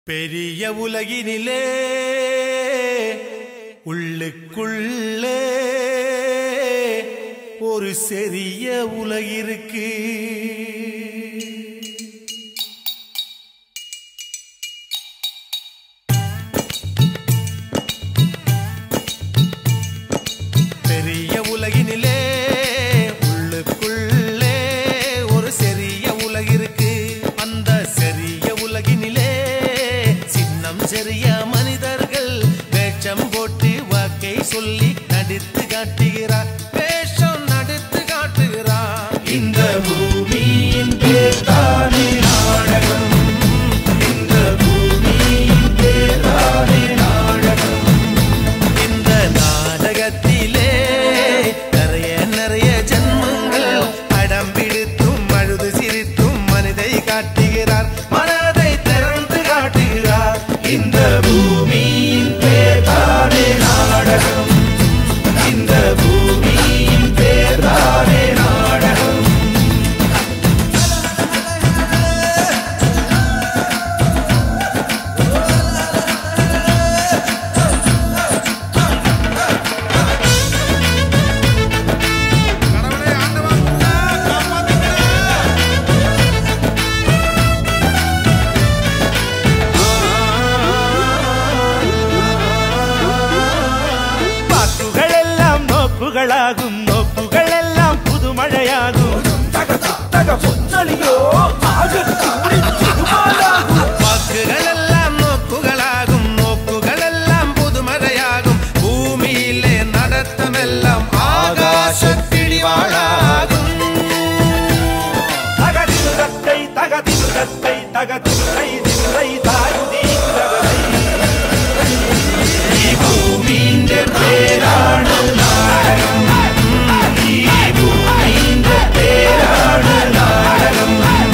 பெரிய உலகினிலே உள்ளுக்குள்ளே ஒரு சிறிய உலகிருக்கு பெரிய உலகினிலே உள்ளுக்குள்ளே ஒரு சிறிய உலகிருக்கு அந்த சிறிய உலகினிலே சின்னம் சிறிய மனிதர்கள் வேஷம் போட்டு வாக்கை சொல்லி நடித்து காட்டுகிறார் வேஷம் நடித்து காட்டுகிறார் இந்த பூமியின் பேர்தானே நாடகம் இந்த பூமியின் பேர்தானே நாடகம் இந்த நாடகத்திலே நிறைய நிறைய ஜன்மங்கள் படம் பிடித்தும் அழுது சிரித்தும் மனிதை காட்டுகிறார் மனதை திறந்து காட்டுகிறார் இந்த பூமியின் பேர்தானே நாடகம் இந்த பூமியின் பேர்தானே நாடகம் വാക്കുകളെല്ലാം നോക്കുകളാകും നോക്കുകളെല്ലാം പുതുമഴയാകും വാക്കുകളെല്ലാം നോക്കുകളാകും നോക്കുകളെല്ലാം പുതുമഴയാകും ഭൂമിയിലെ നടത്തമെല്ലാം ആകാശക്കിടിവാളാകും തകതിരുതത്തൈ തകതിരുതത്തൈ തകതിരുതൈ തിരുതൈ താരുതീ കുലവതൈ. ഈ ഭൂമിന്റെ പേരാണ് നാടകം ഈ ഭൂമിന്റെ പേരാണ് നാടകം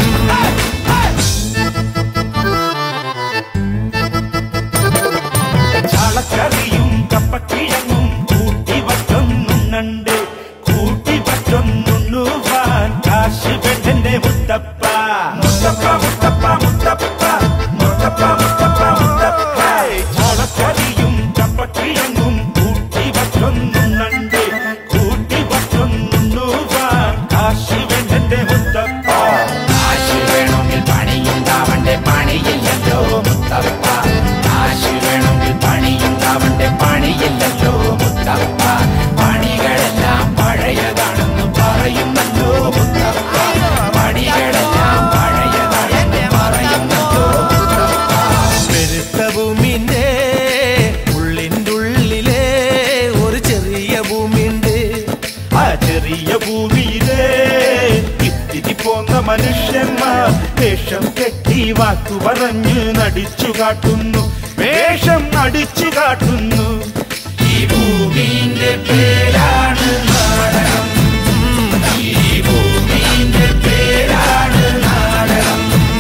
ചാളക്കറിയും കപ്പക്കിഴങ്ങും കൂട്ടി വച്ചൊന്നുണ്ണണ്ട് കൂട്ടി വച്ചൊന്നുണ്ണുവാൻ കാശ് പെണ്ണന്റെ മുത്തപ്പ മുത്തപ്പ മുത്തപ്പ മുത്തപ്പ മുത്തപ്പ മുത്തപ്പ മുത്തപ്പ ചാളക്കറിയും കപ്പക്കിഴങ്ങും കൂട്ടി വച്ചൊന്നുണ്ണണ്ട് കൂട്ടി വച്ചൊന്നുണ്ണുവാൻ കാശ് പെണ്ണന്റെ മുത്തപ്പ കാശ് വേണമെങ്കിൽ പണിയുണ്ടാവണ്ടേ പണിയില്ലല്ലോ മുത്തപ്പ കാശ് വേണമെങ്കിൽ പണിയുണ്ടാവണ്ടേ പണിയില്ലല്ലോ മുത്തപ്പ പണികളെല്ലാം പഴയതാണെന്ന് പറയുന്നല്ലോ മുത്തപ്പ പണികളെല്ലാം പഴയതാണെന്ന് പറയുന്നല്ലോ പെരുത്ത ഭൂമിന്റെ ഉള്ളിൻ്റെ ഉള്ളിലെ ഒരു ചെറിയ ഭൂമിയുണ്ട് ആ ചെറിയ ഭൂമിയിലെ ഇത്തിരി പോന്ന മനുഷ്യന്മാർ വേഷം കെട്ടി വാക്കു പറഞ്ഞ് നടിച്ചു കാട്ടുന്നു വേഷം നടിച്ചു കാട്ടുന്നു ഈ ഭൂമിന്റെ പേരാണ് നാടകം ഈ ഭൂമിന്റെ പേരാണ് നാടകം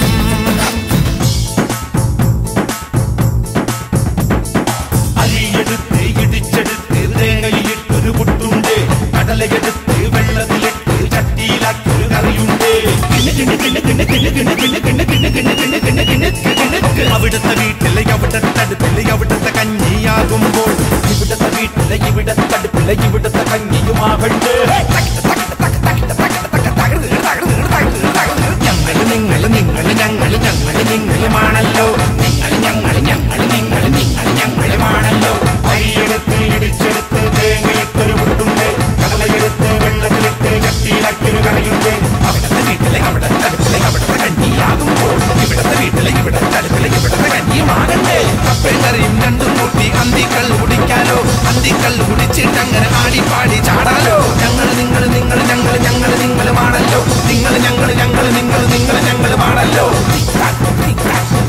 അരിയെടുത്ത് ഇടിച്ചെടുത്ത് തേങ്ങയിട്ടൊരു പുട്ടുണ്ട് കടലയെടുത്ത് വെള്ളത്തിലിട്ട് ചട്ടിയിലാക്കൊരു കറിയുണ്ട് കിണ് കിണ് കിണ് കിണ് കിണ് കിണ് കിണ് കിണ് കിണ് കിണ് കിണ് കിണ് കിണ് കിണ് കിണ് അവിടുത്തെ വീട്ടിലെ അവിടുത്തെ അടുപ്പിലെ അവിടുത്തെ കഞ്ഞിയാകുമ്പോൾ ഇവിടത്തെ വീട്ടിലെ ഇവിടെ തടുപ്പിലെ ഇവിടത്തെ കഞ്ഞിയുമാകണ്ട് ഞങ്ങൾ നിങ്ങൾ നിങ്ങൾ ഞങ്ങൾ ഞങ്ങൾ നിങ്ങളുമാണല്ലോ നിങ്ങൾ ഞങ്ങൾ ഞങ്ങൾ നിങ്ങൾ നിങ്ങൾ ഞങ്ങളുമാണല്ലോ അരിയെടുത്ത് ഇടിച്ചെടുത്ത് തേങ്ങയിട്ടൊരു പുട്ടുണ്ട് കടലയെടുത്ത് വെള്ളത്തിലിട്ട് ചട്ടിയിലാക്കിയൊരു കറിയുണ്ട് അവിടുത്തെ വീട്ടിലെ അവിടുത്തെ അടുപ്പിലെ അവിടുത്തെ കഞ്ഞിയാകുമ്പോൾ ഇവിടുത്തെ വീട്ടിലെ ഇവിടുത്തെ അടുപ്പിലെ ഇവിടുത്തെ കഞ്ഞിയുമാകണ്ടേ കപ്പയും കറിയും രണ്ടും കൂട്ടി അന്തിക്കൽ കുടിക്കാലോ അന്തിക്കൽ കുടിച്ചിട്ട് അങ്ങനെ ആടിപ്പാടി ചാടാലോ ഞങ്ങൾ നിങ്ങൾ നിങ്ങൾ ഞങ്ങൾ ഞങ്ങൾ നിങ്ങളുമാണല്ലോ നിങ്ങൾ ഞങ്ങൾ ഞങ്ങൾ നിങ്ങൾ നിങ്ങൾ ഞങ്ങളുമാണല്ലോ ടിക് ടാക്, ടിക് ടാക്.